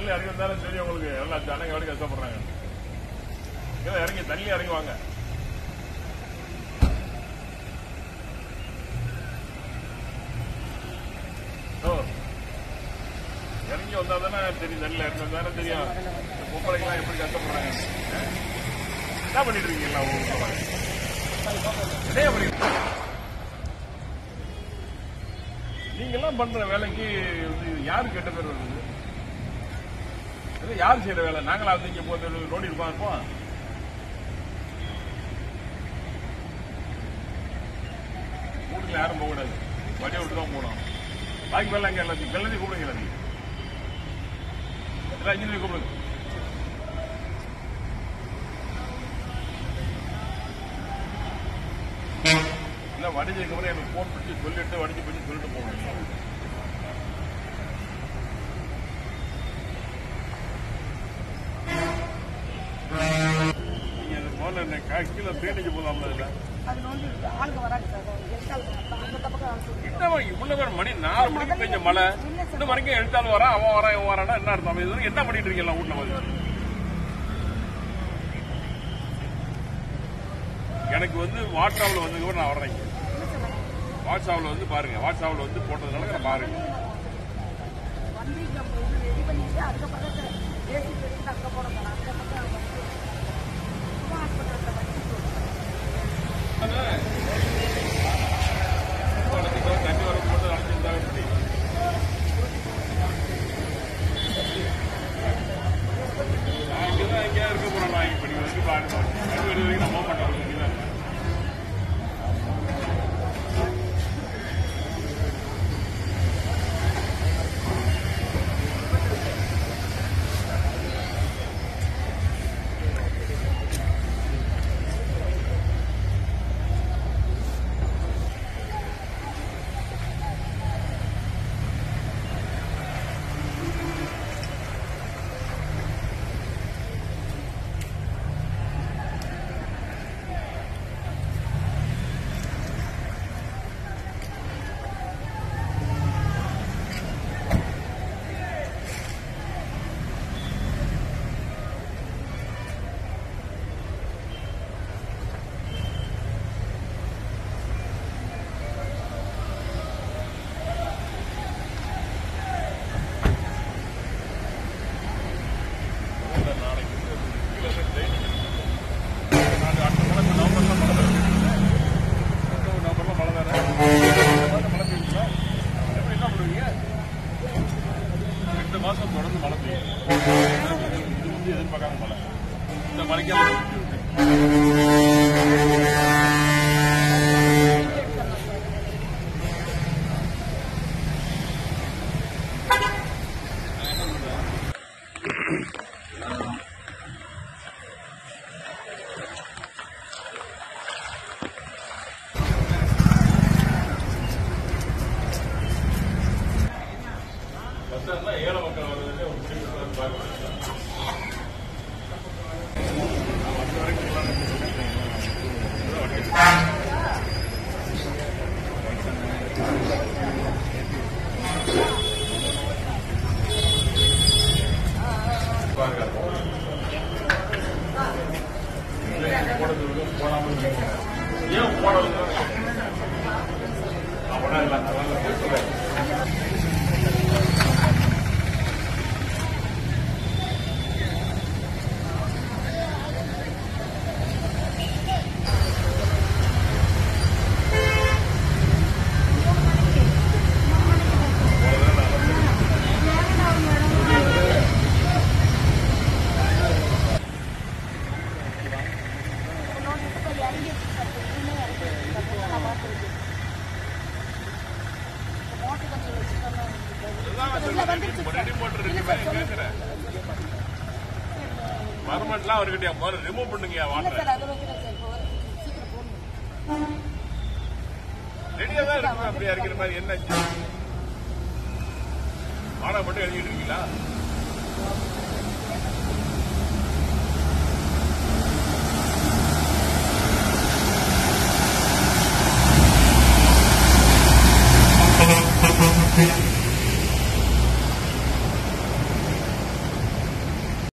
தண்ணி இறங்கி வந்தாலும் தெரியும் உங்களுக்கு எல்லாம் ஜனங்க எப்படி கஷ்டப்படுறாங்க கீழே இறங்கி தண்ணி இறங்கி வாங்க ஓ. இறங்கி வந்தா தானே தெரியும் தண்ணியில் இறங்கி வந்தா தானே தெரியும் இந்த பொம்பளைங்களாம் எப்படி கஷ்டப்படுறாங்க ஆ? என்ன பண்ணிட்டு இருக்கீங்களா உங்க என்ன பண்ணிட்டு நீங்க எல்லாம் பண்ற வேலைக்கு வந்து இது யாரு கெட்ட பேர் வருது இது யார் செய்யற வேலை நாங்களா வந்து இங்க போது ரோடி இருப்போம் இருப்போம் வீட்டுல யாரும் போக கூடாது வண்டியை விட்டு தான் போகணும் பாக்கி பேர்லாம் இங்க எல்லாத்தையும் எல்லாத்தையும் கூப்பிடுங்க எல்லாத்தையும் எல்லாம் இன்ஜினியர் கூப்பிடுங்க இல்ல வடிஞ்சதுக்கு அப்புறம் எனக்கு போன் பண்ணி சொல்லிட்டு வடிஞ்சு பண்ணி சொல்லிட்டு போகணும் நீங்க அந்த போன என்ன கா- கீழே பேணிக்கு போதாமல இல்ல அது வந்து ஆளுங்க வராங்க சார் எடுத்தாலும் அந்த பக்கம் ஆள் சொல்லி என்னவா இவ்வளவு பேர் மணி நாலு மணிக்கு பெஞ்ச மழை இன்னும் வரைக்கும் எழுத்தாலும் வரான் அவன் வரான் இவன் வரானா என்ன அர்த்தம் இது வரைக்கும் என்ன பண்ணிட்டு இருக்கீங்க வீட்டுல வந்து எனக்கு வந்து வாட்ஸ்அப்ல வந்து நான் வர்றேன் வாட்ஸ்அப்ல வந்து பாருங்க வாட்ஸ்அப்ல வந்து போட்டதுனால நான் பாருங்க வந்து நம்ம இது ரெடி பண்ணிட்டு அதுக்கப்புறம் தான் ஏசி பெருசு அங்கே போனோம் சார் அந்த பக்கம் வந்து சும்மா ஹாஸ்பிட்டலில் வச்சு தண்ணி வர போட்டு அழைச்சிருந்தாங்க இப்படி நான் இங்கதான் எங்கேயா இருக்க போறேன் நான் இப்படி வந்து பாருங்க தண்ணி வர வரைக்கும் நம்ம மாட்டோம் இங்கதான் இருக்கேன். நாளைக்கு வந்து கீழே இருந்து training இருக்கு. நாளைக்கு அடுத்த மழை இப்ப நவம்பர்ல மழை வருது. அக்டோபர், நவம்பர்ல மழை வேற. இந்த மாசம் மழை பெய்யுங்களா? எப்படி என்ன பண்ணுவீங்க? ரெண்டு மாசம் தொடர்ந்து மழை பெய்யும் இது வந்து எதிர்பார்க்காத மழை இந்த மழைக்கு அப்புறம் விட்டு விட்டு. பஸ் ஸ்டாண்ட்ல ஏழை மக்கள் வர்றதுக்கு ஒரு முடிவு எடுத்து பார்க்கணும் ஏன் போனது அவனா இல்லை அதனால போய் சொல்றேன் பர்மனெண்ட்லாம் அவர்கிட்ட முதல்ல ரிமூவ் பண்ணுங்க வாட்டர் ரெடியா தான் இருக்கு அப்படியே இருக்கிற மாதிரி என்ன மாடா மட்டும் எழுதிட்டு இருக்கீங்களா Thank you.